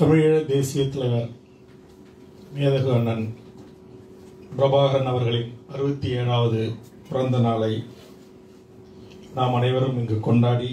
தமிழீழ தேசிய தலைவர் மேதகு அண்ணன் பிரபாகரன் அவர்களின் அறுபத்தி ஏழாவது பிறந்த நாளை நாம் அனைவரும் இங்கு கொண்டாடி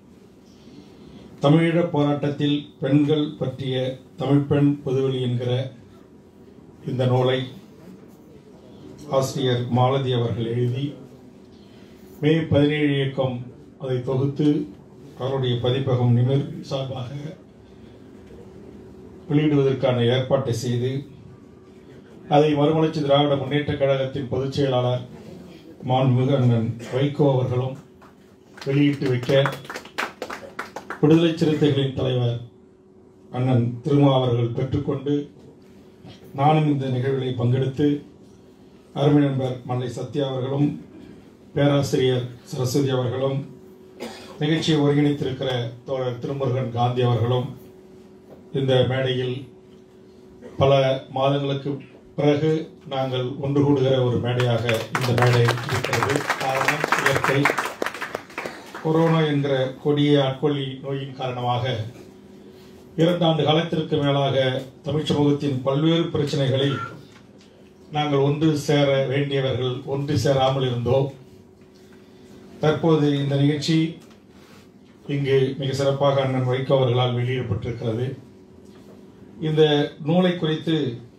தமிழீழ போராட்டத்தில் பெண்கள் பற்றிய தமிழ்ப்பெண் பொதுவெளி என்கிற இந்த நூலை ஆசிரியர் மாலதி அவர்கள் எழுதி மே பதினேழு இயக்கம் அதை தொகுத்து அவருடைய பதிப்பகம் நிமிர் சார்பாக வெளியிடுவதற்கான ஏற்பாட்டை செய்து அதை மறுமலர்ச்சி திராவிட முன்னேற்றக் கழகத்தின் பொதுச் செயலாளர் மாண்புமிகு அண்ணன் வைகோ அவர்களும் வெளியிட்டு வைக்க விடுதலை சிறுத்தைகளின் தலைவர் அண்ணன் திருமா அவர்கள் பெற்றுக்கொண்டு நானும் இந்த நிகழ்வில் பங்கெடுத்து அருமை நண்பர் மல்லை சத்யா அவர்களும் பேராசிரியர் சரஸ்வதி அவர்களும் நிகழ்ச்சியை ஒருங்கிணைத்திருக்கிற தோழர் திருமுருகன் காந்தி அவர்களும் இந்த மேடையில் பல மாதங்களுக்கு பிறகு நாங்கள் ஒன்று கூடுகிற ஒரு மேடையாக இந்த மேடை இருக்கிறது காரணம் இயற்கை கொரோனா என்கிற கொடிய ஆட்கொள்ளி நோயின் காரணமாக இரண்டாண்டு காலத்திற்கு மேலாக தமிழ் சமூகத்தின் பல்வேறு பிரச்சனைகளில் நாங்கள் ஒன்று சேர வேண்டியவர்கள் ஒன்று சேராமல் இருந்தோம் தற்போது இந்த நிகழ்ச்சி இங்கு மிக சிறப்பாக அண்ணன் வைகோ அவர்களால் வெளியிடப்பட்டிருக்கிறது இந்த நூலை குறித்து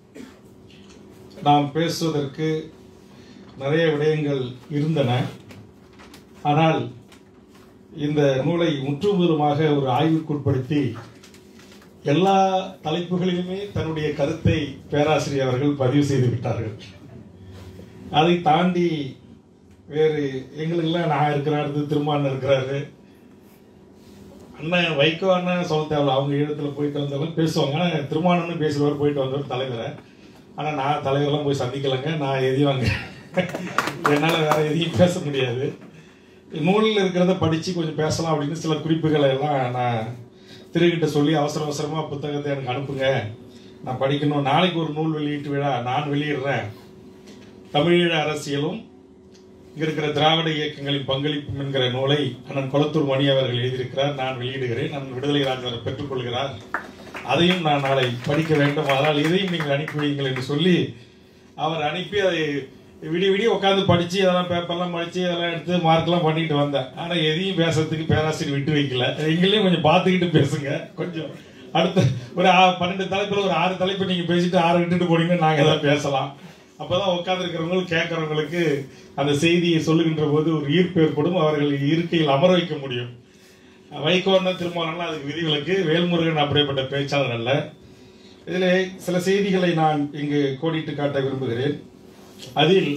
நாம் பேசுவதற்கு நிறைய விடயங்கள் இருந்தன ஆனால் இந்த நூலை முற்றுமுதலுமாக ஒரு ஆய்வுக்குட்படுத்தி எல்லா தலைப்புகளிலுமே தன்னுடைய கருத்தை பேராசிரியர் அவர்கள் பதிவு செய்து விட்டார்கள் அதை தாண்டி வேறு எங்களுக்கெல்லாம் நான் இருக்கிறேன் அடுத்து திருமான் இருக்கிறாரு அண்ணன் வைகோ அண்ணன் சொல்ல தேவையில்ல அவங்க ஈழத்தில் போயிட்டு வந்தவங்க பேசுவாங்க ஆனால் திருமானன்னு பேசுகிறவர் போயிட்டு வந்தவர் தலைவரை ஆனால் நான் தலைவரெல்லாம் போய் சந்திக்கலைங்க நான் எதையும் அங்கே என்னால் வேற எதையும் பேச முடியாது நூலில் இருக்கிறத படித்து கொஞ்சம் பேசலாம் அப்படின்னு சில குறிப்புகளை எல்லாம் நான் திருக்கிட்ட சொல்லி அவசர அவசரமாக புத்தகத்தை எனக்கு அனுப்புங்க நான் படிக்கணும் நாளைக்கு ஒரு நூல் வெளியீட்டு விழா நான் வெளியிடுறேன் தமிழீழ அரசியலும் இங்க இருக்கிற திராவிட இயக்கங்களின் பங்களிப்பும் என்கிற நூலை அண்ணன் கொளத்தூர் மணி அவர்கள் எழுதியிருக்கிறார் நான் வெளியிடுகிறேன் அண்ணன் விடுதலை ராஜர் பெற்றுக்கொள்கிறார் அதையும் நான் நாளை படிக்க வேண்டும் அதனால் இதையும் நீங்கள் அனுப்பி வையுங்கள் என்று சொல்லி அவர் அனுப்பி அதை விடிய விடிய உட்காந்து படிச்சு அதெல்லாம் பேப்பர்லாம் படிச்சு அதெல்லாம் எடுத்து மார்க்லாம் பண்ணிட்டு வந்தேன் ஆனா எதையும் பேசுறதுக்கு பேராசிரியர் விட்டு வைக்கல எங்களையும் கொஞ்சம் பார்த்துக்கிட்டு பேசுங்க கொஞ்சம் அடுத்த ஒரு ஆ- பன்னெண்டு தலைப்புல ஒரு ஆறு தலைப்பு நீங்க பேசிட்டு ஆறு விட்டுட்டு போனீங்கன்னா நாங்க ஏதாவது பேசலாம் அப்பதான் உட்கார்ந்து இருக்கிறவங்களுக்கு கேட்கறவங்களுக்கு அந்த செய்தியை சொல்லுகின்ற போது ஒரு ஈர்ப்பு ஏற்படும் அவர்கள் இருக்கையில் அமர வைக்க முடியும் வைகோன்னா திருமாவளம்லாம் அதுக்கு விதிவிலக்கு வேல்முருகன் அப்படிப்பட்ட பேச்சாளர் அல்ல இதில் சில செய்திகளை நான் இங்கு கோடிட்டு காட்ட விரும்புகிறேன் அதில்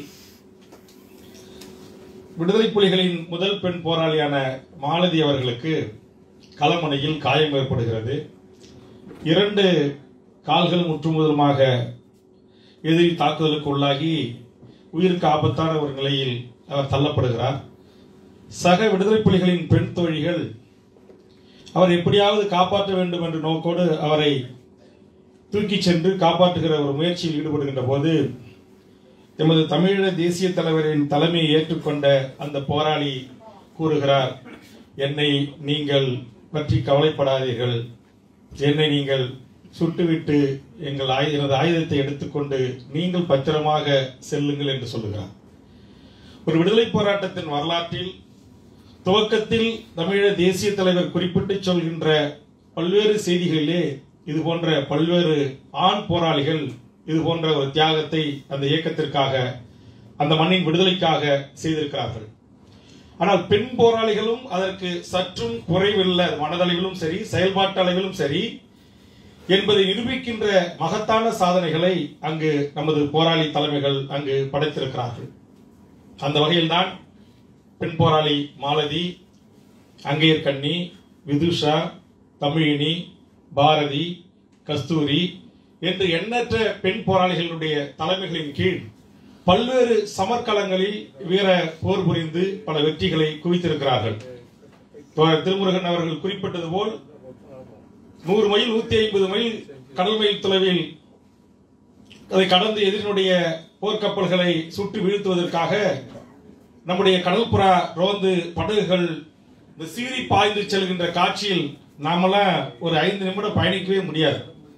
விடுதலை புலிகளின் முதல் பெண் போராளியான மாலதி அவர்களுக்கு களமுனையில் காயம் ஏற்படுகிறது இரண்டு கால்கள் முற்றுமுதலுமாக எதிரி தாக்குதலுக்கு உள்ளாகி உயிருக்கு ஆபத்தான ஒரு நிலையில் அவர் தள்ளப்படுகிறார் சக விடுதலை புலிகளின் பெண் தோழிகள் அவர் எப்படியாவது காப்பாற்ற வேண்டும் என்ற நோக்கோடு அவரை தூக்கிச் சென்று காப்பாற்றுகிற ஒரு முயற்சியில் ஈடுபடுகின்ற போது எமது தமிழீழ தேசிய தலைவரின் தலைமையை ஏற்றுக்கொண்ட அந்த போராளி கூறுகிறார் என்னை நீங்கள் பற்றி கவலைப்படாதீர்கள் என்னை நீங்கள் சுட்டுவிட்டு எங்கள் ஆயு- எனது ஆயுதத்தை எடுத்துக்கொண்டு நீங்கள் பத்திரமாக செல்லுங்கள் என்று சொல்லுகிறார் ஒரு விடுதலை போராட்டத்தின் வரலாற்றில் துவக்கத்தில் தமிழக தேசிய தலைவர் குறிப்பிட்டு சொல்கின்ற பல்வேறு செய்திகளிலே இது போன்ற பல்வேறு ஆண் போராளிகள் இது போன்ற ஒரு தியாகத்தை அந்த இயக்கத்திற்காக அந்த மண்ணின் விடுதலைக்காக செய்திருக்கிறார்கள் ஆனால் பெண் போராளிகளும் அதற்கு சற்றும் குறைவில்லை மனதளவிலும் சரி செயல்பாட்டு அளவிலும் சரி என்பதை நிரூபிக்கின்ற மகத்தான சாதனைகளை அங்கு நமது போராளி தலைமைகள் அங்கு படைத்திருக்கிறார்கள் அந்த வகையில்தான் பெண் போராளி மாலதி அங்கையர் கண்ணி விதுஷா தமிழினி பாரதி கஸ்தூரி என்று எண்ணற்ற பெண் போராளிகளுடைய தலைமைகளின் கீழ் பல்வேறு சமர்க்களங்களில் வீர போர் புரிந்து பல வெற்றிகளை குவித்திருக்கிறார்கள் தோழர் திருமுருகன் அவர்கள் குறிப்பிட்டது போல் நூறு மைல் நூத்தி ஐம்பது மைல் கடல் மைல் தொலைவில் அதை கடந்து எதிரினுடைய போர்க்கப்பல்களை சுட்டு வீழ்த்துவதற்காக நம்முடைய கடல்புறா ரோந்து படகுகள் இந்த சீறி பாய்ந்து செல்கின்ற காட்சியில் நாமெல்லாம் ஒரு ஐந்து நிமிடம் பயணிக்கவே முடியாது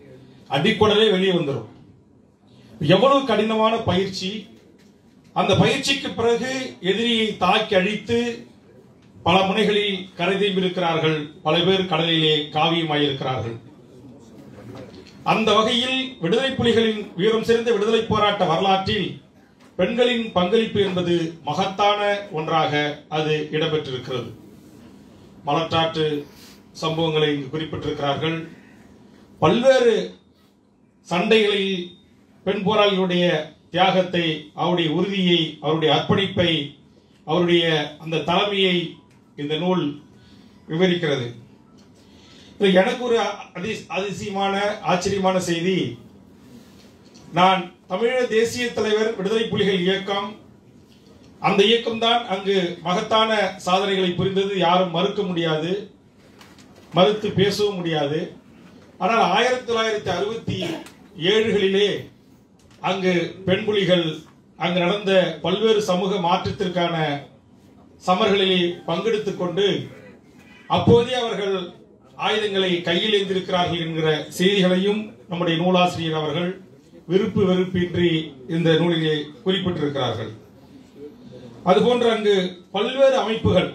அடிக்குடலே வெளியே வந்துடும் எவ்வளவு கடினமான பயிற்சி அந்த பயிற்சிக்கு பிறகு எதிரியை தாக்கி அழித்து பல முனைகளில் கரை திரும்பியிருக்கிறார்கள் பல பேர் கடலிலே காவியமாயிருக்கிறார்கள் அந்த வகையில் விடுதலை புலிகளின் வீரம் சேர்ந்த விடுதலை போராட்ட வரலாற்றில் பெண்களின் பங்களிப்பு என்பது மகத்தான ஒன்றாக அது இடம்பெற்றிருக்கிறது மலட்டாற்று சம்பவங்களை இங்கு குறிப்பிட்டிருக்கிறார்கள் பல்வேறு சண்டைகளில் பெண் போராளிகளுடைய தியாகத்தை அவருடைய உறுதியை அவருடைய அர்ப்பணிப்பை அவருடைய அந்த தலைமையை இந்த நூல் விவரிக்கிறது இதுல எனக்கு ஒரு அதி அதிசயமான ஆச்சரியமான செய்தி நான் தமிழக தேசிய தலைவர் விடுதலை புலிகள் இயக்கம் அந்த இயக்கம்தான் அங்கு மகத்தான சாதனைகளை புரிந்தது யாரும் மறுக்க முடியாது மறுத்து பேசவும் முடியாது ஆனால் ஆயிரத்தி தொள்ளாயிரத்தி அறுபத்தி ஏழுகளிலே அங்கு பெண் புலிகள் அங்கு நடந்த பல்வேறு சமூக மாற்றத்திற்கான சமர்களிலே பங்கெடுத்துக் கொண்டு அப்போதே அவர்கள் ஆயுதங்களை கையில் ஏந்திருக்கிறார்கள் என்கிற செய்திகளையும் நம்முடைய நூலாசிரியர் அவர்கள் விருப்பு வெறுப்பின்றி இந்த நூலிலே குறிப்பிட்டிருக்கிறார்கள் அதுபோன்று அங்கு பல்வேறு அமைப்புகள்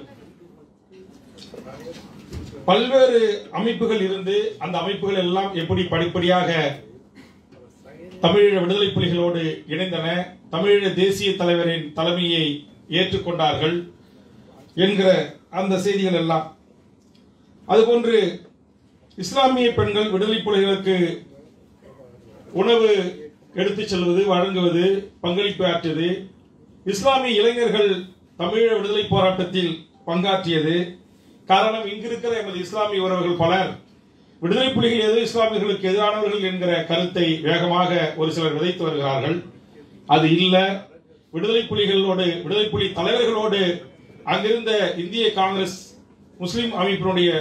பல்வேறு அமைப்புகள் இருந்து அந்த அமைப்புகள் எல்லாம் எப்படி படிப்படியாக தமிழீழ விடுதலை புலிகளோடு இணைந்தன தமிழீழ தேசிய தலைவரின் தலைமையை ஏற்றுக்கொண்டார்கள் என்கிற அந்த செய்திகள் எல்லாம் அதுபோன்று இஸ்லாமிய பெண்கள் விடுதலை புலிகளுக்கு உணவு எடுத்துச் செல்வது வழங்குவது பங்களிப்பு ஆற்றியது இஸ்லாமிய இளைஞர்கள் தமிழீழ விடுதலை போராட்டத்தில் பங்காற்றியது காரணம் இங்கிருக்கிற எமது இஸ்லாமிய உறவுகள் பலர் விடுதலை புலிகள் ஏதோ இஸ்லாமியர்களுக்கு எதிரானவர்கள் என்கிற கருத்தை வேகமாக ஒரு சிலர் விதைத்து வருகிறார்கள் அது இல்ல விடுதலை புலிகளோடு விடுதலை புலி தலைவர்களோடு அங்கிருந்த இந்திய காங்கிரஸ் முஸ்லிம் அமைப்பினுடைய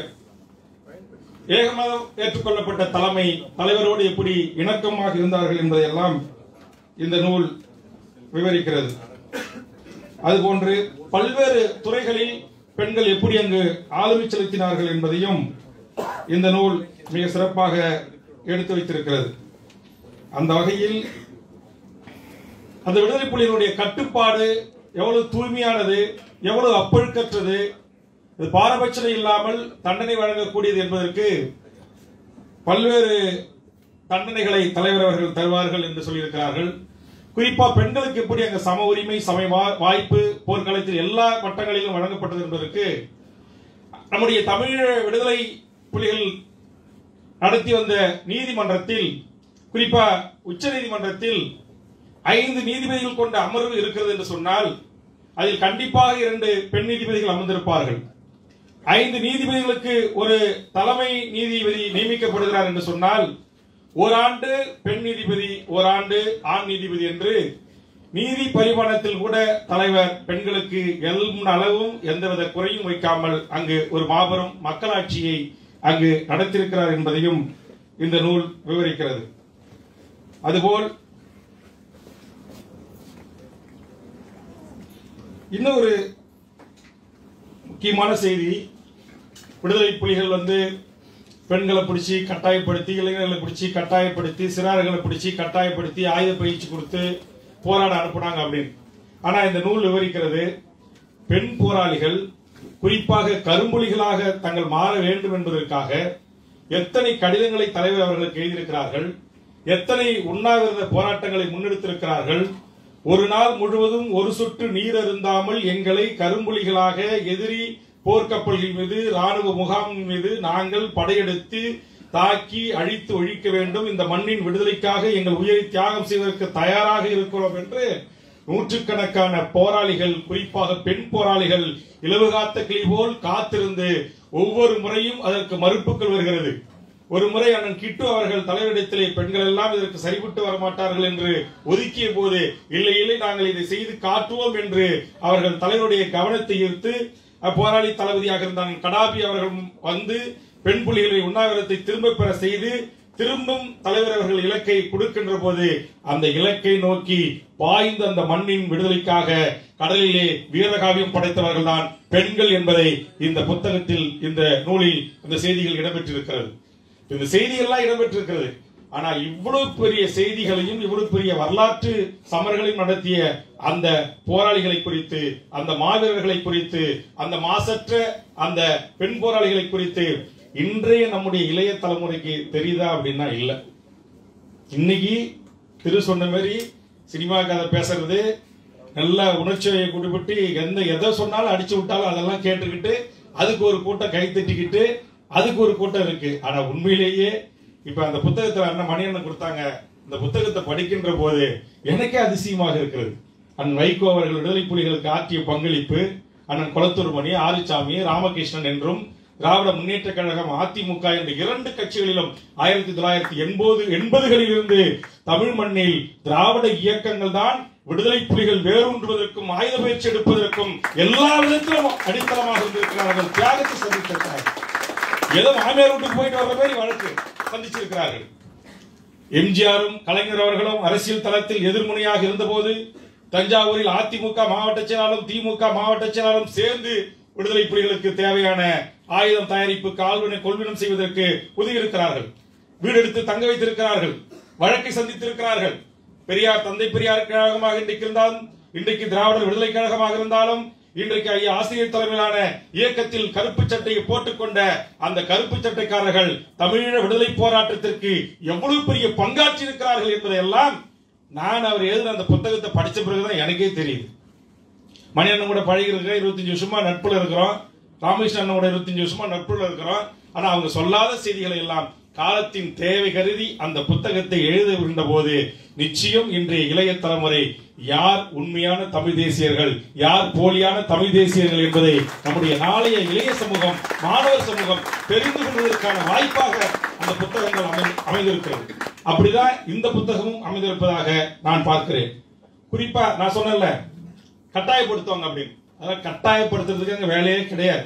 ஏகமாக ஏற்றுக்கொள்ளப்பட்ட தலைமை தலைவரோடு எப்படி இணக்கமாக இருந்தார்கள் என்பதையெல்லாம் இந்த நூல் விவரிக்கிறது அதுபோன்று பல்வேறு துறைகளில் பெண்கள் எப்படி அங்கு ஆளுமை செலுத்தினார்கள் என்பதையும் இந்த நூல் மிக சிறப்பாக எடுத்து வைத்திருக்கிறது அந்த வகையில் அந்த விடுதலை புலிகளுடைய கட்டுப்பாடு எவ்வளவு தூய்மையானது எவ்வளவு அப்பழுக்கற்றது இது பாரபட்சம் இல்லாமல் தண்டனை வழங்கக்கூடியது என்பதற்கு பல்வேறு தண்டனைகளை தலைவர் அவர்கள் தருவார்கள் என்று சொல்லியிருக்கிறார்கள் குறிப்பா பெண்களுக்கு எப்படி அங்க சம உரிமை சம வா- வாய்ப்பு போர்க்களத்தில் எல்லா மட்டங்களிலும் வழங்கப்பட்டது என்பதற்கு நம்முடைய தமிழ் விடுதலை புலிகள் நடத்தி வந்த நீதிமன்றத்தில் குறிப்பா உச்ச நீதிமன்றத்தில் ஐந்து நீதிபதிகள் கொண்ட அமர்வு இருக்கிறது என்று சொன்னால் அதில் கண்டிப்பாக இரண்டு பெண் நீதிபதிகள் அமர்ந்திருப்பார்கள் ஐந்து நீதிபதிகளுக்கு ஒரு தலைமை நீதிபதி நியமிக்கப்படுகிறார் என்று சொன்னால் ஓராண்டு பெண் நீதிபதி ஓராண்டு ஆண் நீதிபதி என்று நீதி பரிமாணத்தில் கூட தலைவர் பெண்களுக்கு எல்முன் அளவும் எந்தவித குறையும் வைக்காமல் அங்கு ஒரு மாபெரும் மக்களாட்சியை அங்கு நடத்தியிருக்கிறார் என்பதையும் இந்த நூல் விவரிக்கிறது அதுபோல் இன்னொரு முக்கியமான செய்தி விடுதலை புலிகள் வந்து பெண்களை பிடிச்சி கட்டாயப்படுத்தி இளைஞர்களை பிடிச்சி கட்டாயப்படுத்தி சிறார்களை பிடிச்சி கட்டாயப்படுத்தி ஆயுத பயிற்சி கொடுத்து போராட அனுப்புனாங்க அப்படின்னு ஆனா இந்த நூல் விவரிக்கிறது பெண் போராளிகள் குறிப்பாக கரும்புலிகளாக தங்கள் மாற வேண்டும் என்பதற்காக எத்தனை கடிதங்களை தலைவர் அவர்களுக்கு எழுதியிருக்கிறார்கள் எத்தனை உண்ணாவிரத போராட்டங்களை முன்னெடுத்திருக்கிறார்கள் ஒரு நாள் முழுவதும் ஒரு சொட்டு நீர் அருந்தாமல் எங்களை கரும்புலிகளாக எதிரி போர்க்கப்பல்கள் மீது ராணுவ முகாம் மீது நாங்கள் படையெடுத்து தாக்கி அழித்து ஒழிக்க வேண்டும் இந்த மண்ணின் விடுதலைக்காக எங்கள் உயிரை தியாகம் செய்வதற்கு தயாராக இருக்கிறோம் என்று நூற்றுக்கணக்கான போராளிகள் குறிப்பாக பெண் போராளிகள் இலவுகாத்த கிளி போல் காத்திருந்து ஒவ்வொரு முறையும் அதற்கு மறுப்புகள் வருகிறது ஒரு முறை அண்ணன் கிட்டு அவர்கள் தலைவரிடத்திலே பெண்கள் எல்லாம் இதற்கு சரிபட்டு வர மாட்டார்கள் என்று ஒதுக்கிய போது இல்லை இல்லை நாங்கள் இதை செய்து காட்டுவோம் என்று அவர்கள் தலைவருடைய கவனத்தை ஈர்த்து போராளி தளபதியாக இருந்தாங்க கடாபி அவர்கள் வந்து பெண் புலிகளை உண்ணாவிரத்தை திரும்ப பெற செய்து திரும்பும் தலைவர் அவர்கள் இலக்கை கொடுக்கின்ற போது அந்த இலக்கை நோக்கி பாய்ந்த அந்த மண்ணின் விடுதலைக்காக கடலிலே வீரகாவியம் படைத்தவர்கள் தான் பெண்கள் என்பதை இந்த புத்தகத்தில் இந்த நூலில் இந்த செய்திகள் இடம்பெற்றிருக்கிறது இந்த செய்திகள்லாம் இடம்பெற்றிருக்கிறது ஆனால் இவ்வளவு பெரிய செய்திகளையும் இவ்வளவு பெரிய வரலாற்று சமர்களையும் நடத்திய அந்த போராளிகளை குறித்து அந்த மாவீரர்களை குறித்து அந்த மாசற்ற அந்த பெண் போராளிகளை குறித்து இன்றைய நம்முடைய இளைய தலைமுறைக்கு தெரியுதா அப்படின்னா இல்ல இன்னைக்கு திரு சொன்ன மாதிரி சினிமா கதை பேசுறது நல்ல உணர்ச்சியை குடிபட்டு எந்த எதை சொன்னாலும் அடிச்சு விட்டாலும் அதெல்லாம் கேட்டுக்கிட்டு அதுக்கு ஒரு கூட்டம் கை தட்டிக்கிட்டு அதுக்கு ஒரு கூட்டம் இருக்கு ஆனா உண்மையிலேயே இப்ப அந்த புத்தகத்துல அண்ணன் மணியண்ணன் கொடுத்தாங்க இந்த புத்தகத்தை படிக்கின்ற போது எனக்கே அதிசயமாக இருக்கிறது அண்ணன் வைகோ அவர்கள் விடுதலை புலிகளுக்கு ஆற்றிய பங்களிப்பு அண்ணன் குளத்தூர் மணி ஆரிச்சாமி ராமகிருஷ்ணன் என்றும் திராவிட முன்னேற்ற கழகம் அதிமுக என்ற இரண்டு கட்சிகளிலும் ஆயிரத்தி தொள்ளாயிரத்தி எண்பது எண்பதுகளில் இருந்து தமிழ் மண்ணில் திராவிட இயக்கங்கள் தான் விடுதலை புலிகள் வேரூன்றுவதற்கும் ஆயுத பயிற்சி எடுப்பதற்கும் எல்லா விதத்திலும் அடித்தளமாக இருந்திருக்கிறார்கள் தியாகத்தை சந்தித்திருக்கிறார்கள் ஏதோ மாமியார் வீட்டுக்கு போயிட்டு வர்ற மாதிரி வழக்கு சந்திச்சிருக்கிறார்கள் எம்ஜிஆரும் கலைஞர் அவர்களும் அரசியல் தளத்தில் எதிர்முனையாக இருந்தபோது தஞ்சாவூரில் அதிமுக மாவட்ட செயலாளரும் திமுக மாவட்ட செயலாளரும் சேர்ந்து விடுதலை புலிகளுக்கு தேவையான ஆயுதம் தயாரிப்பு கால்வினை கொள்வினம் செய்வதற்கு உதவியிருக்கிறார்கள் வீடு எடுத்து தங்க வைத்திருக்கிறார்கள் வழக்கை சந்தித்திருக்கிறார்கள் பெரியார் தந்தை பெரியார் கழகமாக இன்றைக்கு இருந்தாலும் இன்றைக்கு திராவிடர் விடுதலை கழகமாக இருந்தாலும் இன்றைக்கு ஐயா ஆசிரியர் தலைமையிலான இயக்கத்தில் கருப்பு சட்டையை போட்டுக்கொண்ட அந்த கருப்பு சட்டைக்காரர்கள் தமிழீழ விடுதலை போராட்டத்திற்கு எவ்வளவு பெரிய பங்காற்றி இருக்கிறார்கள் என்பதையெல்லாம் நான் அவர் எழுதின அந்த புத்தகத்தை படிச்ச பிறகுதான் எனக்கே தெரியுது மணியண்ணன் கூட பழகி இருக்கிற இருபத்தஞ்சு வருஷமா நட்புல இருக்கிறோம் ராமகிருஷ்ணன் கூட இருபத்தஞ்சு வருஷமா நட்புல இருக்கிறோம் ஆனா அவங்க சொல்லாத செய்திகளை எல்லாம் காலத்தின் தேவை கருதி அந்த புத்தகத்தை எழுதுகின்ற போது நிச்சயம் இன்றைய இளைய தலைமுறை யார் உண்மையான தமிழ் தேசியர்கள் யார் போலியான தமிழ் தேசியர்கள் என்பதை நம்முடைய நாளைய இளைய சமூகம் மாணவர் சமூகம் தெரிந்து கொள்வதற்கான வாய்ப்பாக அந்த புத்தகங்கள் அமை அமைந்திருக்கிறது அப்படிதான் இந்த புத்தகமும் அமைந்திருப்பதாக நான் பார்க்கிறேன் குறிப்பா நான் சொன்னேன்ல கட்டாயப்படுத்துவாங்க அப்படின்னு அதாவது கட்டாயப்படுத்துறதுக்கு அங்க வேலையே கிடையாது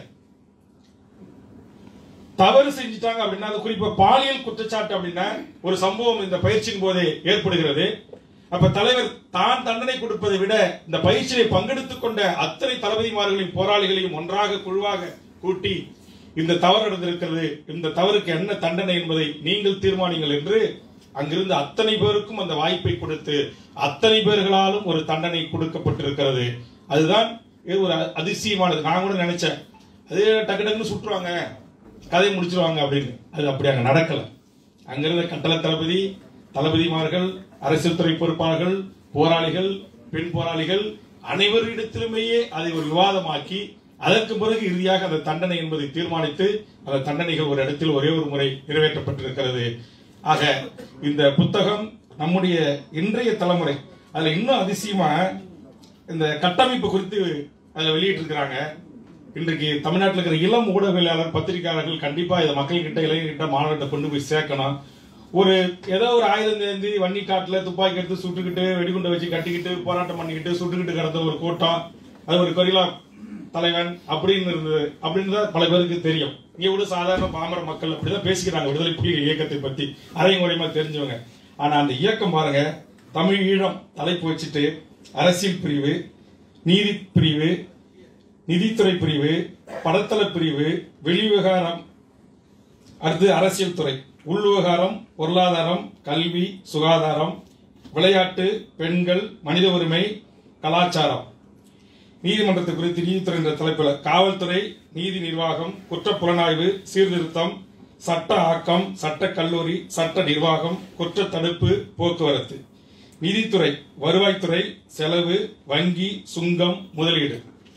தவறு செஞ்சுட்டாங்க அப்படின்னா அது குறிப்பா பாலியல் குற்றச்சாட்டு அப்படின்னா ஒரு சம்பவம் இந்த பயிற்சியின் போது ஏற்படுகிறது அப்ப தலைவர் தான் தண்டனை கொடுப்பதை விட இந்த பயிற்சியை பங்கெடுத்துக் கொண்ட அத்தனை தளபதிமார்களையும் போராளிகளையும் ஒன்றாக குழுவாக கூட்டி இந்த தவறு நடந்திருக்கிறது இந்த தவறுக்கு என்ன தண்டனை என்பதை நீங்கள் தீர்மானிங்கள் என்று அங்கிருந்து அத்தனை பேருக்கும் அந்த வாய்ப்பை கொடுத்து அத்தனை பேர்களாலும் ஒரு தண்டனை கொடுக்கப்பட்டிருக்கிறது அதுதான் இது ஒரு அதிசயமானது நான் கூட நினைச்சேன் அது டக்கு டக்குன்னு சுட்டுருவாங்க கதை முடிச்சிருவாங்க அப்படின்னு அது அப்படி அங்க நடக்கல அங்கிருந்த கட்டள தளபதி தளபதிமார்கள் அரசியல் துறை பொறுப்பாளர்கள் போராளிகள் பெண் போராளிகள் அனைவரிடத்திலுமேயே அதை ஒரு விவாதமாக்கி அதற்கு பிறகு இறுதியாக அந்த தண்டனை என்பதை தீர்மானித்து அந்த தண்டனைகள் ஒரு இடத்தில் ஒரே ஒரு முறை நிறைவேற்றப்பட்டிருக்கிறது ஆக இந்த புத்தகம் நம்முடைய இன்றைய தலைமுறை அதுல இன்னும் அதிசயமா இந்த கட்டமைப்பு குறித்து அதுல வெளியிட்டிருக்கிறாங்க இன்றைக்கு தமிழ்நாட்டில் இருக்கிற இளம் ஊடகவியலாளர் பத்திரிகையாளர்கள் கண்டிப்பா இதை மக்கள்கிட்ட இளைஞர்கிட்ட மாணவர்கிட்ட கொண்டு போய் சேர்க்கணும் ஒரு ஏதோ ஒரு ஆயுதம் ஏந்தி வன்னி காட்டுல துப்பாக்கி எடுத்து சுட்டுக்கிட்டு வெடிகுண்டை வச்சு கட்டிக்கிட்டு போராட்டம் பண்ணிக்கிட்டு சுட்டுக்கிட்டு கிடந்த ஒரு கூட்டம் அது ஒரு கொரிலா தலைவன் அப்படின்னு இருந்தது அப்படின்னு தான் பல பேருக்கு தெரியும் இங்க கூட சாதாரண பாமர மக்கள் அப்படிதான் பேசிக்கிறாங்க விடுதலை புலிகள் இயக்கத்தை பத்தி அரைமுறையமா தெரிஞ்சவங்க ஆனா அந்த இயக்கம் பாருங்க தமிழ் ஈழம் தலைப்பு வச்சுட்டு அரசியல் பிரிவு நீதி பிரிவு நிதித்துறை பிரிவு படத்தள பிரிவு வெளிவிவகாரம் அடுத்து அரசியல் துறை உள் விவகாரம் பொருளாதாரம் கல்வி சுகாதாரம் விளையாட்டு பெண்கள் மனித உரிமை கலாச்சாரம் நீதிமன்றத்தை குறித்து நீதித்துறை என்ற தலைப்பில் காவல்துறை நீதி நிர்வாகம் குற்ற புலனாய்வு சீர்திருத்தம் சட்ட ஆக்கம் சட்ட கல்லூரி சட்ட நிர்வாகம் குற்ற தடுப்பு போக்குவரத்து நிதித்துறை வருவாய்த்துறை செலவு வங்கி சுங்கம் முதலீடு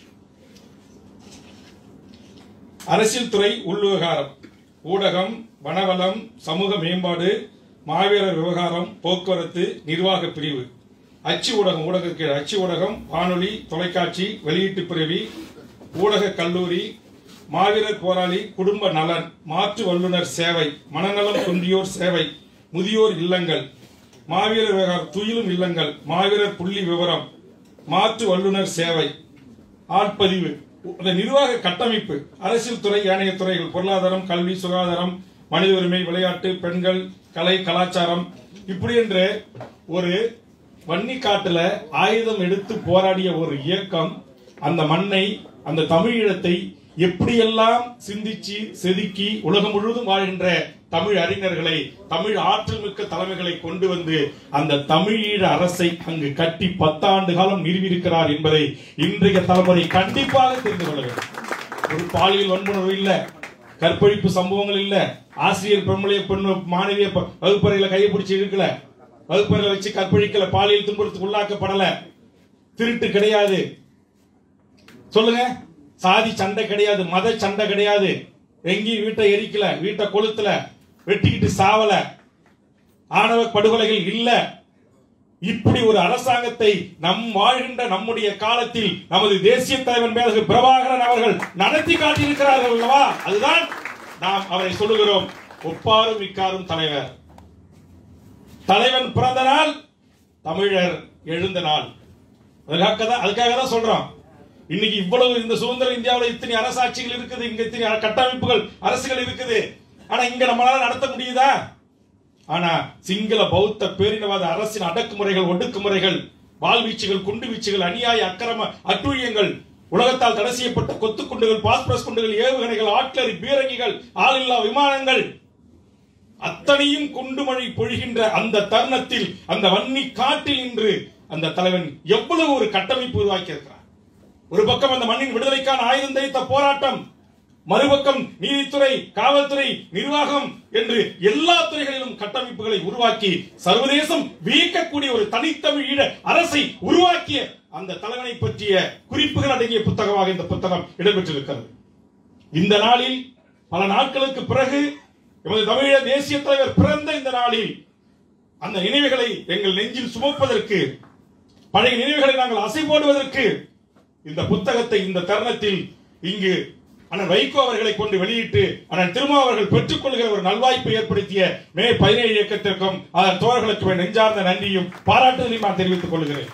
அரசியல் துறை உள்விவகாரம் ஊடகம் வனவளம் சமூக மேம்பாடு மாவீரர் விவகாரம் போக்குவரத்து நிர்வாக பிரிவு அச்சு ஊடகம் ஊடக கீழ் அச்சு ஊடகம் வானொலி தொலைக்காட்சி வெளியீட்டு பிரிவி ஊடக கல்லூரி மாவீரர் போராளி குடும்ப நலன் மாற்று வல்லுநர் சேவை மனநலம் குன்றியோர் சேவை முதியோர் இல்லங்கள் மாவீரர் விவகாரம் துயிலும் இல்லங்கள் மாவீரர் புள்ளி விவரம் மாற்று வல்லுநர் சேவை ஆட்பதிவு அந்த நிர்வாக கட்டமைப்பு அரசியல் துறை ஏனைய துறைகள் பொருளாதாரம் கல்வி சுகாதாரம் மனித உரிமை விளையாட்டு பெண்கள் கலை கலாச்சாரம் இப்படி என்று ஒரு வன்னிக்காட்டுல ஆயுதம் எடுத்து போராடிய ஒரு இயக்கம் அந்த மண்ணை அந்த தமிழீழத்தை எப்படியெல்லாம் சிந்திச்சு செதுக்கி உலகம் முழுவதும் வாழ்கின்ற தமிழ் அறிஞர்களை தமிழ் ஆற்றல் மிக்க தலைமைகளை கொண்டு வந்து அந்த தமிழீழ அரசை அங்கு கட்டி பத்தாண்டு காலம் நிறுவியிருக்கிறார் என்பதை இன்றைய தலைமுறை கண்டிப்பாக தெரிந்து கொள்ள வேண்டும் ஒரு பாலியல் வன்புணர்வு இல்ல கற்பழிப்பு சம்பவங்கள் இல்ல ஆசிரியர் பெண்மொழிய பெண் மாணவிய ப- வகுப்பறையில கையை பிடிச்சி இழுக்கல வகுப்பறையில வச்சு கற்பழிக்கல பாலியல் துன்புறுத்துக்கு உள்ளாக்கப்படல திருட்டு கிடையாது சொல்லுங்க சாதி சண்டை கிடையாது மத சண்டை கிடையாது எங்கேயும் வீட்டை எரிக்கல வீட்டை கொளுத்தல வெட்டிக்கிட்டு சாவல ஆணவ படுகொலைகள் இல்ல இப்படி ஒரு அரசாங்கத்தை நம் வாழ்கின்ற நம்முடைய காலத்தில் நமது தேசிய தலைவர் மேலகு பிரபாகரன் அவர்கள் நடத்தி காட்டியிருக்கிறார்கள் அல்லவா அதுதான் நாம் அவரை சொல்லுகிறோம் ஒப்பாரும் மிக்காரும் தலைவர் தலைவன் பிறந்த நாள் தமிழர் எழுந்த நாள் அதுக்காக தான் அதுக்காக தான் சொல்றோம் இன்னைக்கு இவ்வளவு இந்த சுதந்திர இந்தியாவில் இத்தனை அரசாட்சிகள் இருக்குது இங்க இத்தனை கட்டமைப்புகள் அரசுகள் இருக்குது ஆனா இங்க நம்மளால நடத்த முடியுதா ஆனா சிங்கள பௌத்த பேரினவாத அரசின் அடக்குமுறைகள் ஒடுக்குமுறைகள் வாழ்வீச்சுகள் குண்டு வீச்சுகள் அநியாய அக்கிரம அட்டூழியங்கள் உலகத்தால் தடை செய்யப்பட்ட கொத்து குண்டுகள் பாஸ்பரஸ் குண்டுகள் ஏவுகணைகள் ஆட்லரி பீரங்கிகள் ஆளில்லா விமானங்கள் அத்தனையும் குண்டுமழை பொழிகின்ற அந்த தருணத்தில் அந்த வன்னி காட்டில் இன்று அந்த தலைவன் எவ்வளவு ஒரு கட்டமைப்பு உருவாக்கி இருக்கிறார் ஒரு பக்கம் அந்த மண்ணின் விடுதலைக்கான ஆயுதம் தைத்த போராட்டம் மறுபக்கம் நீதித்துறை காவல்துறை நிர்வாகம் என்று எல்லா துறைகளிலும் கட்டமைப்புகளை உருவாக்கி சர்வதேசம் வியக்கக்கூடிய ஒரு தனித்தமிழ் ஈழ அரசை உருவாக்கிய அந்த தலைவனை பற்றிய குறிப்புகள் அடங்கிய புத்தகமாக இந்த புத்தகம் இடம்பெற்றிருக்கிறது இந்த நாளில் பல நாட்களுக்கு பிறகு எமது தமிழக தேசிய தலைவர் பிறந்த இந்த நாளில் அந்த நினைவுகளை எங்கள் நெஞ்சில் சுமப்பதற்கு பழைய நினைவுகளை நாங்கள் அசை போடுவதற்கு இந்த புத்தகத்தை இந்த தருணத்தில் இங்கு அண்ணன் வைகோ அவர்களை கொண்டு வெளியிட்டு அண்ணன் திருமா அவர்கள் பெற்றுக் கொள்கிற ஒரு நல்வாய்ப்பை ஏற்படுத்திய மே பதினேழு இயக்கத்திற்கும் அதன் தோழர்களுக்கு என் நெஞ்சார்ந்த நன்றியும் பாராட்டுதலையும் நான் தெரிவித்துக் கொள்கிறேன்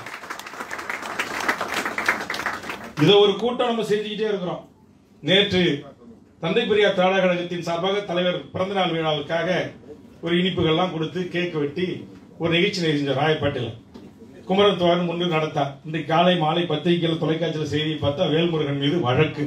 இதை ஒரு கூட்டம் நம்ம செஞ்சுக்கிட்டே இருக்கிறோம் நேற்று தந்தை பெரியார் திராவிட கழகத்தின் சார்பாக தலைவர் பிறந்தநாள் விழாவுக்காக ஒரு இனிப்புகள்லாம் கொடுத்து கேக் வெட்டி ஒரு நிகழ்ச்சி செஞ்சோம் ராயப்பேட்டையில் குமரன் தோழன் முன்னு நடத்தா இன்றைக்கு காலை மாலை பத்திரிகையில் தொலைக்காட்சியில் செய்தியை பார்த்தா வேல்முருகன் மீது வழக்கு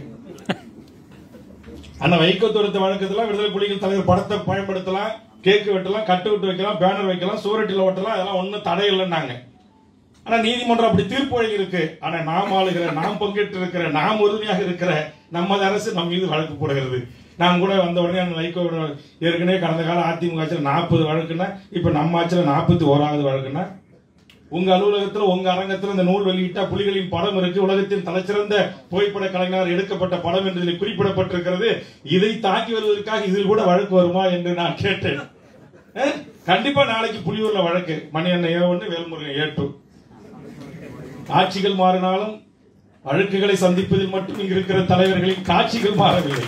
ஆனா வைகோ தொடுத்த வழக்கத்துல விடுதலை புலிகள் தலைவர் படத்தை பயன்படுத்தலாம் கேக்கு வெட்டலாம் கட்டு விட்டு வைக்கலாம் பேனர் வைக்கலாம் சூரட்டில ஓட்டலாம் அதெல்லாம் ஒண்ணும் தடை இல்லைன்னாங்க ஆனா நீதிமன்றம் அப்படி தீர்ப்பு வழங்கி இருக்கு ஆனா நாம் ஆளுகிற நாம் பங்கேற்று இருக்கிற நாம் உறுதியாக இருக்கிற நமது அரசு நம் மீது வழக்கு போடுகிறது நான் கூட வந்த உடனே அந்த வைகோ ஏற்கனவே கடந்த கால அதிமுக ஆட்சியில் நாற்பது வழக்குன்னா இப்ப நம்ம ஆட்சியில் நாற்பத்தி ஓராவது வழக்குன்னா உங்க அலுவலகத்துல உங்க அரங்கத்துல இந்த நூல் வெளியிட்டா புலிகளின் படம் இருக்கு உலகத்தின் தலைச்சிறந்த புகைப்பட கலைஞர் எடுக்கப்பட்ட படம் என்று இதில் குறிப்பிடப்பட்டிருக்கிறது இதை தாக்கி வருவதற்காக இதில் கூட வழக்கு வருமா என்று நான் கேட்டேன் அஹ், கண்டிப்பா நாளைக்கு புலியூர்ல வழக்கு மணி அண்ணன் ஏ ஒன்று வேல்முருகன் ஏ டூ ஆட்சிகள் மாறினாலும் வழக்குகளை சந்திப்பதில் மட்டும் இங்கு இருக்கிற தலைவர்களின் காட்சிகள் மாறவில்லை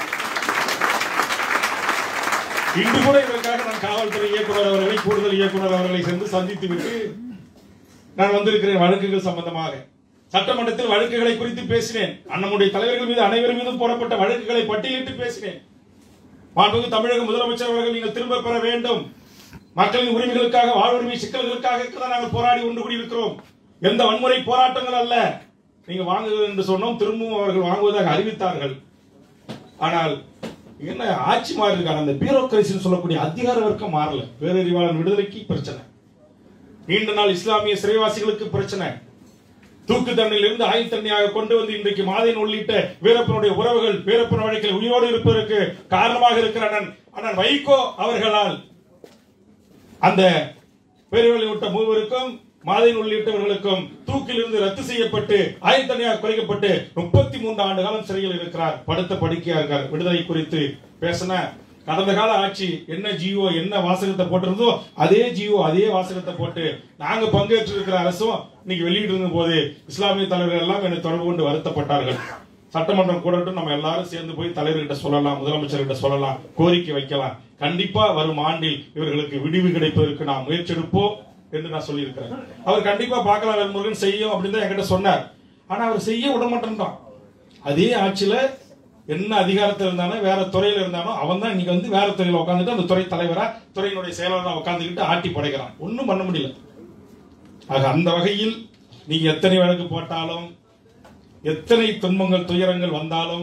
இன்று கூட இதற்காக நான் காவல்துறை இயக்குனர் அவர்களை கூடுதல் இயக்குனர் அவர்களை சென்று சந்தித்து விட்டு நான் வந்திருக்கிறேன் வழக்குகள் சம்பந்தமாக சட்டமன்றத்தில் வழக்குகளை குறித்து பேசினேன் அண்ணனுடைய தலைவர்கள் மீது அனைவர் மீதும் போடப்பட்ட வழக்குகளை பட்டியலிட்டு பேசினேன் மாண்புமிகு தமிழக முதலமைச்சர் அவர்கள் நீங்கள் திரும்ப பெற வேண்டும் மக்களின் உரிமைகளுக்காக வாழ்வுரிமை சிக்கல்களுக்காக தான் நாங்கள் போராடி ஒன்று கூடியிருக்கிறோம் எந்த வன்முறை போராட்டங்கள் அல்ல நீங்க வாங்குங்கள் என்று சொன்னோம் திரும்பவும் அவர்கள் வாங்குவதாக அறிவித்தார்கள் ஆனால் என்ன ஆட்சி மாறி இருக்காங்க அந்த பியூரோக்ரசின்னு சொல்லக்கூடிய அதிகார வர்க்கம் மாறல பேரறிவாளன் விடுதலைக்கு பிரச்சனை நீண்ட நாள் இஸ்லாமிய சிறைவாசிகளுக்கு பிரச்சனை தூக்கு தண்டனையிலிருந்து ஆயுள் தண்டனையாக கொண்டு வந்து இன்றைக்கு மாதின் உள்ளிட்ட வீரப்பனுடைய உறவுகள் வீரப்பன் வழக்கில் உயிரோடு இருப்பதற்கு காரணமாக இருக்கிற அண்ணன் அண்ணன் வைகோ அவர்களால் அந்த பேரவழி விட்ட மூவருக்கும் மாதின் உள்ளிட்டவர்களுக்கும் தூக்கிலிருந்து ரத்து செய்யப்பட்டு ஆயுள் தண்டனையாக குறைக்கப்பட்டு முப்பத்தி மூன்று ஆண்டு காலம் சிறையில் இருக்கிறார் படுத்த படுக்கையா இருக்கார் விடுதலை குறித்து பேசின கடந்த கால ஆட்சி என்ன ஜியோ என்ன வாசகத்தை போட்டிருந்தோ அதே ஜியோ அதே வாசகத்தை போட்டு நாங்க பங்கேற்று இருக்கிற அரசும் இன்னைக்கு வெளியிட்டு இருந்த போது இஸ்லாமிய தலைவர்கள் எல்லாம் என்னை தொடர்பு கொண்டு வருத்தப்பட்டார்கள் சட்டமன்றம் கூடட்டும் நம்ம எல்லாரும் சேர்ந்து போய் தலைவர்கிட்ட சொல்லலாம் முதலமைச்சர்கிட்ட சொல்லலாம் கோரிக்கை வைக்கலாம் கண்டிப்பா வரும் ஆண்டில் இவர்களுக்கு விடிவு கிடைப்பதற்கு நாம் முயற்சி எடுப்போம் என்று நான் சொல்லியிருக்கிறேன் அவர் கண்டிப்பா பார்க்கலாம் வேல்முருகன் செய்யும் அப்படின்னு தான் என்கிட்ட சொன்னார் ஆனா அவர் செய்ய விட மாட்டேன்றான் அதே ஆட்சியில என்ன அதிகாரத்தில் இருந்தானோ வேற துறையில இருந்தானோ அவன் தான் இன்னைக்கு வந்து வேற துறையில உட்காந்துட்டு அந்த துறை தலைவரா துறையினுடைய செயலாளரா உட்காந்துக்கிட்டு ஆட்டி படைக்கிறான் ஒண்ணும் பண்ண முடியல ஆக அந்த வகையில் நீங்க எத்தனை வழக்கு போட்டாலும் எத்தனை துன்பங்கள் துயரங்கள் வந்தாலும்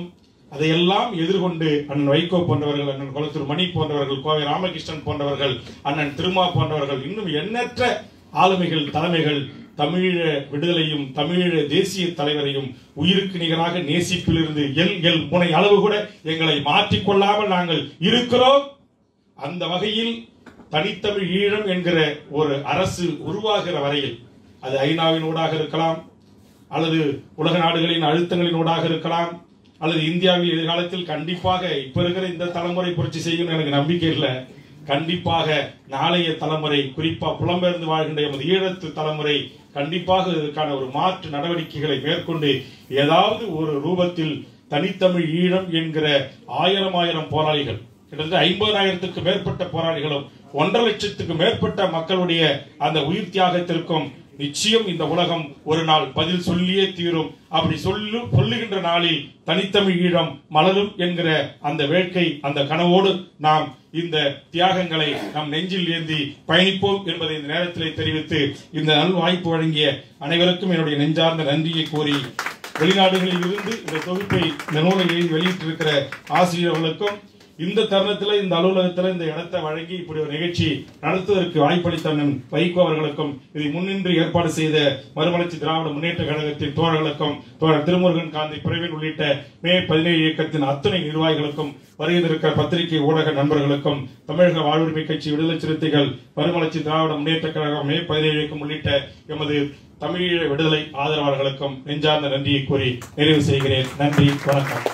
அதையெல்லாம் எதிர்கொண்டு அண்ணன் வைகோ போன்றவர்கள் அண்ணன் குளத்தூர் மணி போன்றவர்கள் கோவை ராமகிருஷ்ணன் போன்றவர்கள் அண்ணன் திருமா போன்றவர்கள் இன்னும் எண்ணற்ற ஆளுமைகள் தலைமைகள் தமிழீழ விடுதலையும் தமிழீழ தேசிய தலைவரையும் உயிருக்கு நிகராக நேசிப்பிலிருந்து எல் எல் முனை அளவு கூட எங்களை மாற்றிக்கொள்ளாமல் நாங்கள் இருக்கிறோம் அந்த வகையில் தனித்தமிழ் ஈழம் என்கிற ஒரு அரசு உருவாகிற வரையில் அது ஐநாவின் ஊடாக இருக்கலாம் அல்லது உலக நாடுகளின் அழுத்தங்களின் ஊடாக இருக்கலாம் அல்லது இந்தியாவில் எதிர்காலத்தில் கண்டிப்பாக இப்ப இருக்கிற இந்த தலைமுறை புரட்சி செய்யும் எனக்கு நம்பிக்கை இல்லை கண்டிப்பாக நாளைய தலைமுறை குறிப்பா புலம்பெயர்ந்து வாழ்கின்ற எமது ஈழத்து தலைமுறை கண்டிப்பாக இதற்கான ஒரு மாற்று நடவடிக்கைகளை மேற்கொண்டு ஏதாவது ஒரு ரூபத்தில் தனித்தமிழ் ஈழம் என்கிற ஆயிரம் ஆயிரம் போராளிகள் கிட்டத்தட்ட ஐம்பதாயிரத்துக்கு மேற்பட்ட போராளிகளும் ஒன்றரை லட்சத்துக்கு மேற்பட்ட மக்களுடைய அந்த உயிர் தியாகத்திற்கும் நிச்சயம் இந்த உலகம் ஒரு நாள் பதில் சொல்லியே தீரும் அப்படி சொல்லு சொல்லுகின்ற நாளில் தனித்தமிழ் ஈழம் மலரும் என்கிற அந்த வேட்கை அந்த கனவோடு நாம் இந்த தியாகங்களை நம் நெஞ்சில் ஏந்தி பயணிப்போம் என்பதை இந்த நேரத்திலே தெரிவித்து இந்த நல் வாய்ப்பு வழங்கிய அனைவருக்கும் என்னுடைய நெஞ்சார்ந்த நன்றியை கூறி வெளிநாடுகளில் இருந்து இந்த தொகுப்பை இந்த நூலை எழுதி வெளியிட்டிருக்கிற ஆசிரியர்களுக்கும் இந்த தருணத்துல இந்த அலுவலகத்துல இந்த இடத்தை வழங்கி இப்படி ஒரு நிகழ்ச்சி நடத்துவதற்கு வாய்ப்பளித்த அண்ணன் வைகோ அவர்களுக்கும் இதை முன்னின்று ஏற்பாடு செய்த மறுமலர்ச்சி திராவிட முன்னேற்ற கழகத்தின் தோழர்களுக்கும் தோழர் திருமுருகன் காந்தி பிரிவின் உள்ளிட்ட மே பதினேழு இயக்கத்தின் அத்துணை நிர்வாகிகளுக்கும் வருகின்ற பத்திரிகை ஊடக நண்பர்களுக்கும் தமிழக வாழ்வுரிமை கட்சி விடுதலை சிறுத்தைகள் மறுமலர்ச்சி திராவிட முன்னேற்ற கழகம் மே பதினேழு இயக்கம் உள்ளிட்ட எமது தமிழீழ விடுதலை ஆதரவாளர்களுக்கும் நெஞ்சார்ந்த நன்றியை கூறி நிறைவு செய்கிறேன் நன்றி வணக்கம்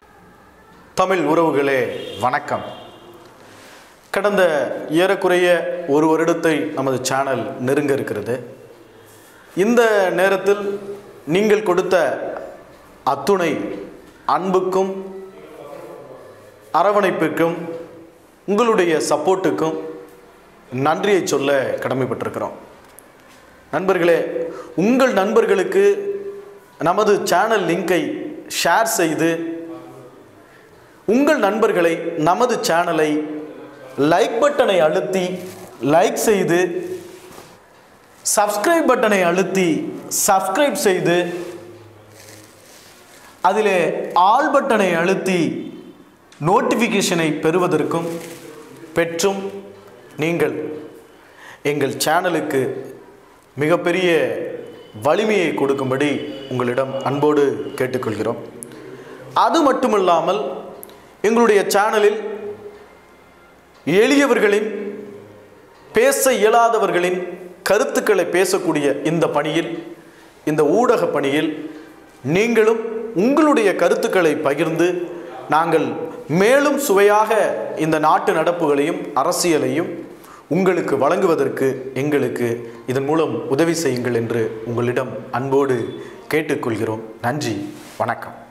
தமிழ் உறவுகளே வணக்கம் கடந்த ஏறக்குறைய ஒரு வருடத்தை நமது சேனல் நெருங்க இருக்கிறது இந்த நேரத்தில் நீங்கள் கொடுத்த அத்துணை அன்புக்கும் அரவணைப்புக்கும் உங்களுடைய சப்போர்ட்டுக்கும் நன்றியை சொல்ல கடமைப்பட்டிருக்கிறோம் நண்பர்களே உங்கள் நண்பர்களுக்கு நமது சேனல் லிங்கை ஷேர் செய்து உங்கள் நண்பர்களை நமது சேனலை லைக் பட்டனை அழுத்தி லைக் செய்து சப்ஸ்கிரைப் பட்டனை அழுத்தி சப்ஸ்கிரைப் செய்து அதிலே ஆல் பட்டனை அழுத்தி நோட்டிஃபிகேஷனை பெறுவதற்கும் பெற்றும் நீங்கள் எங்கள் சேனலுக்கு மிகப்பெரிய வலிமையை கொடுக்கும்படி உங்களிடம் அன்போடு கேட்டுக்கொள்கிறோம் அது மட்டுமல்லாமல் எங்களுடைய சேனலில் எளியவர்களின் பேச இயலாதவர்களின் கருத்துக்களை பேசக்கூடிய இந்த பணியில் இந்த ஊடக பணியில் நீங்களும் உங்களுடைய கருத்துக்களை பகிர்ந்து நாங்கள் மேலும் சுவையாக இந்த நாட்டு நடப்புகளையும் அரசியலையும் உங்களுக்கு வழங்குவதற்கு எங்களுக்கு இதன் மூலம் உதவி செய்யுங்கள் என்று உங்களிடம் அன்போடு கேட்டுக்கொள்கிறோம் நன்றி வணக்கம்